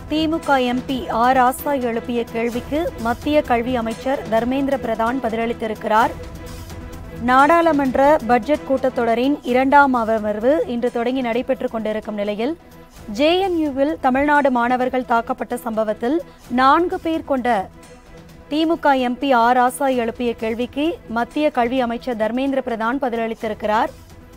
திமுக MP R ராசா எழுப்பிய கேள்விக்கு மத்திய கல்வி அமைச்சர் தர்மேந்திர பிரதான் பதிலளித்திருக்கிறார் நாடாளுமன்ற பட்ஜெட் கூட்டத்தொடரின் இரண்டாம் அமர்வு இன்று தொடங்கி நடைபெற்றுக் கொண்டிருக்கும் நிலையில் ஜேஎன்யூவில் தமிழ்நாடு மாணவர்கள் தாக்கப்பட்ட சம்பவத்தில் நான்கு பேர் கொண்ட திமுக எம்பி ஆர் ராசா எழுப்பிய கேள்விக்கு மத்திய கல்வி அமைச்சர் தர்மேந்திர பிரதான் பதிலளித்திருக்கிறார்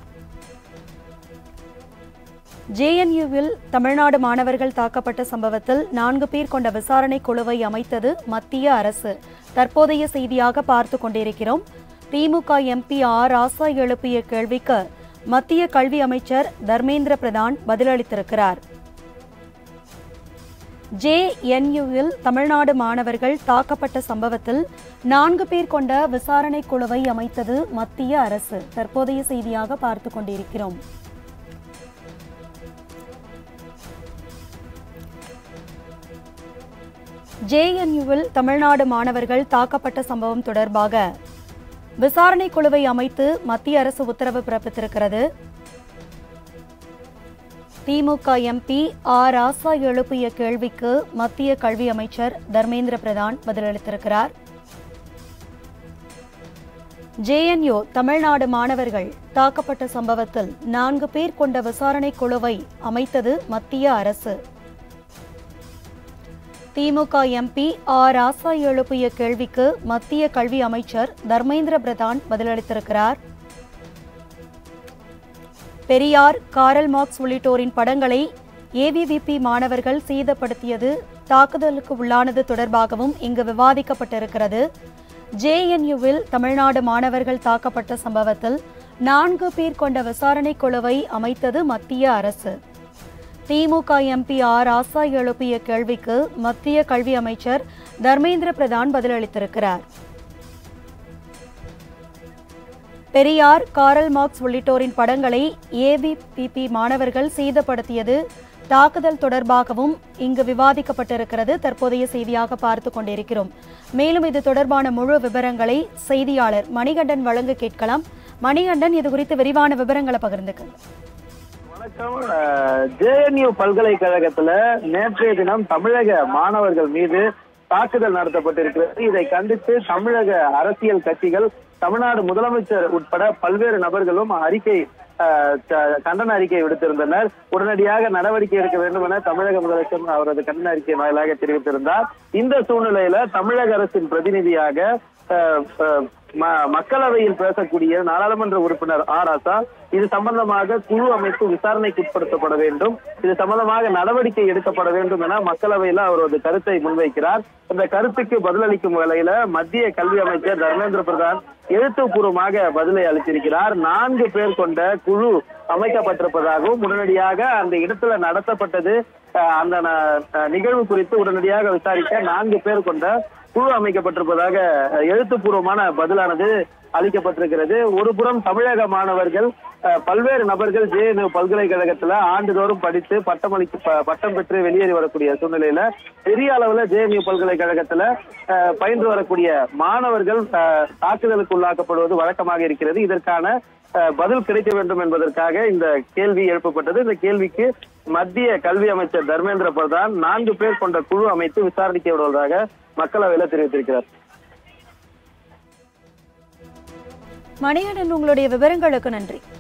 ஜேஎன்யூவில் தமிழ்நாடு மாணவர்கள் தாக்கப்பட்ட சம்பவத்தில் நான்கு பேர் கொண்ட விசாரணை குழுவை அமைத்தது மத்திய அரசு தற்போதைய செய்தியாக பார்த்து கொண்டிருக்கிறோம் திமுக எம்பி ஆர் ராசா எழுப்பிய கேள்விக்கு மத்திய கல்வி அமைச்சர் தர்மேந்திர பிரதான் பதிலளித்திருக்கிறார் ஜேஎன்யூவில் தமிழ்நாடு மாணவர்கள் தாக்கப்பட்ட சம்பவத்தில் நான்கு பேர் கொண்ட விசாரணை குழுவை அமைத்தது மத்திய அரசு தற்போதைய செய்தியாக பார்த்து கொண்டிருக்கிறோம் ஜேஎன்யூவில் தமிழ்நாடு மாணவர்கள் தாக்கப்பட்ட சம்பவம் தொடர்பாக விசாரணை குழுவை அமைத்து மத்திய அரசு உத்தரவு பிறப்பித்திருக்கிறது திமுக எம்பி ஆர் ராசா எழுப்பிய கேள்விக்கு மத்திய கல்வி அமைச்சர் தர்மேந்திர பிரதான் பதிலளித்திருக்கிறார் ஜேஎன்யூ தமிழ்நாடு மாணவர்கள் தாக்கப்பட்ட சம்பவத்தில் நான்கு பேர் கொண்ட விசாரணை குழுவை அமைத்தது மத்திய அரசு திமுக எம்பி ஆர் ராசா எழுப்பிய கேள்விக்கு மத்திய கல்வி அமைச்சர் தர்மேந்திர பிரதான் பதிலளித்திருக்கிறார் பெரியார் காரல் மார்க்ஸ் உள்ளிட்டோரின் படங்களை ஏவிவிபி மாணவர்கள் சேதப்படுத்தியது தாக்குதலுக்கு உள்ளானது தொடர்பாகவும் இங்கு விவாதிக்கப்பட்டிருக்கிறது ஜேஎன்யூவில் தமிழ்நாடு மாணவர்கள் தாக்கப்பட்ட சம்பவத்தில் நான்கு பேர் கொண்ட விசாரணை குழுவை அமைத்தது மத்திய அரசு திமுக எம்பி ஆர் ராசா எழுப்பிய கேள்விக்கு மத்திய கல்வி அமைச்சர் தர்மேந்திர பிரதான் பதிலளித்திருக்கிறார் பெரியார் காரல் மார்க்ஸ் உள்ளிட்டோரின் படங்களை ஏபிபிபி மாணவர்கள் சேதப்படுத்தியது தாக்குதல் தொடர்பாகவும் இங்கு விவாதிக்கப்பட்டிருக்கிறது தற்போதைய செய்தியாக பார்த்து கொண்டிருக்கிறோம் மேலும் இது தொடர்பான முழு விவரங்களை செய்தியாளர் மணிகண்டன் வழங்க கேட்கலாம் மணிகண்டன் இது குறித்து விரிவான விவரங்களை பகிர்ந்துக்கங்க வணக்கம் ஜேஎன்யூ பல்கலைக்கழகத்துல நேற்றைய தினம் தமிழக மாணவர்கள் மீது தாக்குதல் நடத்தப்பட்டிருக்கிறது இதை கண்டித்து தமிழக அரசியல் கட்சிகள் தமிழ்நாடு முதலமைச்சர் உட்பட பல்வேறு நபர்களும் அறிக்கை அஹ், க- கண்டன அறிக்கை விடுத்திருந்தனர் உடனடியாக நடவடிக்கை எடுக்க வேண்டும் என தமிழக முதலமைச்சர் அவரது கண்டன அறிக்கை வாயிலாக தெரிவித்திருந்தார் இந்த சூழ்நிலையில தமிழக அரசின் பிரதிநிதியாக அஹ், அஹ், ம- மக்களவையில் பேசக்கூடிய நாடாளுமன்ற உறுப்பினர் ஆர் ஆசா இது சம்பந்தமாக குழு அமைத்து விசாரணைக்கு உட்படுத்தப்பட வேண்டும் இது சம்பந்தமாக நடவடிக்கை எடுக்கப்பட வேண்டும் என மக்களவையில அவரது கருத்தை முன்வைக்கிறார் இந்த கருத்துக்கு பதிலளிக்கும் வகையில மத்திய கல்வி அமைச்சர் தர்மேந்திர பிரதான் எழுத்துப்பூர்வமாக பதிலை அளித்திருக்கிறார் நான்கு பேர் கொண்ட குழு அமைக்கப்பட்டிருப்பதாகவும் உடனடியாக அந்த இடத்துல நடத்தப்பட்டது அஹ், அந்த ந- நிகழ்வு குறித்து உடனடியாக விசாரிக்க நான்கு பேர் கொண்ட குழு அமைக்கப்பட்டிருப்பதாக அஹ், எழுத்துப்பூர்வமான பதிலானது அளிக்கப்பட்டிருக்கிறது ஒரு புறம் தமிழக மாணவர்கள் அஹ், பல்வேறு நபர்கள் ஜேஎன்யூ பல்கலைக்கழகத்துல ஆண்டுதோறும் படித்து பட்டமளிக்கு ப- பட்டம் பெற்று வெளியேறி வரக்கூடிய சூழ்நிலையில பெரிய அளவுல ஜேஎன்யூ பல்கலைக்கழகத்துல அஹ், பயின்று வரக்கூடிய மாணவர்கள் அஹ், தாக்குதலுக்கு உள்ளாக்கப்படுவது வழக்கமாக இருக்கிறது இதற்கான அஹ், பதில் கிடைக்க வேண்டும் என்பதற்காக இந்த கேள்வி எழுப்பப்பட்டது இந்த கேள்விக்கு மத்திய கல்வி அமைச்சர் தர்மேந்திர பிரதான் நான்கு பேர் கொண்ட குழு அமைத்து விசாரணைக்க விடுவதாக மக்களவையில தெரிவித்திருக்கிறார் மணிகண்டன் உங்களுடைய விவரங்களுக்கு நன்றி